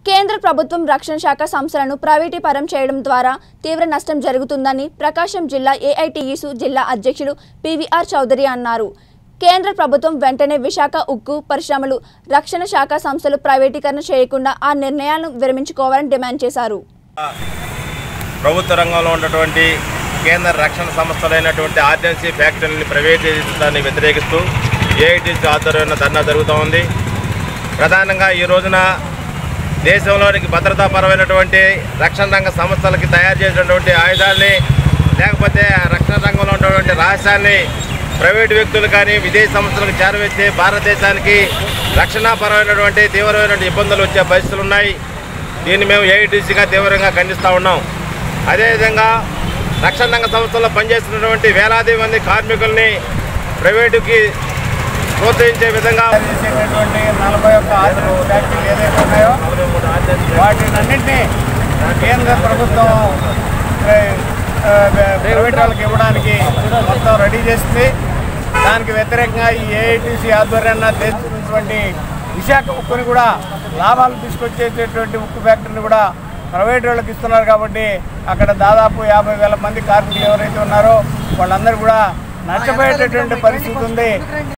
కేంద్ర ప్రభుత్వం రక్షణ శాఖ సంస్థలను ప్రైవేటీపరం చేయడం ద్వారా తీవ్ర నష్టం జరుగుతుందని ప్రకాశం జిల్లా ఏఐటియుసు జిల్లా అధ్యక్షుడు పివిఆర్ చౌదరి అన్నారు కేంద్ర ప్రభుత్వం వెంటనే విశాఖ ఉక్కు పరిశ్రమలు రక్షణ శాఖ సంస్థలు ప్రైవేటీకరణ చేయకుండా ఆ నిర్ణయాలను విరమించుకోవాలని డిమాండ్ చేశారు ప్రభుత్వ రంగంలో ఉన్నటువంటి కేంద్ర రక్షణ సంస్థలైనటువంటి ఆర్డెన్సీ ఫ్యాక్టరీని ప్రైవేటీకరించడాన్ని వ్యతిరేకిస్తూ ఏఐటీసీ ఆధ్వర్యంలో ధర్నా జరుగుతూ ఉంది ప్రధానంగా ఈ రోజున దేశంలోనికి భద్రతాపరమైనటువంటి రక్షణ రంగ సంస్థలకి తయారు చేసినటువంటి ఆయుధాలని లేకపోతే ఆ రక్షణ రంగంలో ఉన్నటువంటి రహస్యాన్ని ప్రైవేటు వ్యక్తులు కానీ విదేశీ సంస్థలకు చేరవేస్తే భారతదేశానికి రక్షణాపరమైనటువంటి తీవ్రమైనటువంటి ఇబ్బందులు వచ్చే పరిస్థితులు ఉన్నాయి దీన్ని మేము ఏఐటీసీగా తీవ్రంగా ఖండిస్తూ ఉన్నాం అదేవిధంగా రక్షణ రంగ సంస్థల్లో పనిచేస్తున్నటువంటి వేలాది మంది కార్మికుల్ని ప్రైవేటుకి ప్రోత్సహించే విధంగా చేసేటటువంటి నలభై ఒక్క ఆర్డర్ ఫ్యాక్టరీలు ఏదైతే ఉన్నాయో వాటినన్నింటినీ కేంద్ర ప్రభుత్వం ప్ర- ఆ, ప్రైవేట్ వాళ్ళకి ఇవ్వడానికి మొత్తం రెడీ చేసింది దానికి వ్యతిరేకంగా ఈ ఏఐటీసీ ఆధ్వర్యాన్ని తెచ్చినటువంటి విశాఖ ఉక్కుని కూడా లాభాలు తీసుకొచ్చేటటువంటి ఉక్కు ఫ్యాక్టరీని కూడా ప్రైవేట్ వాళ్ళకి ఇస్తున్నారు కాబట్టి అక్కడ దాదాపు యాభై వేల మంది కార్మికులు ఎవరైతే ఉన్నారో వాళ్ళందరూ కూడా నష్టపోయేటటువంటి పరిస్థితి ఉంది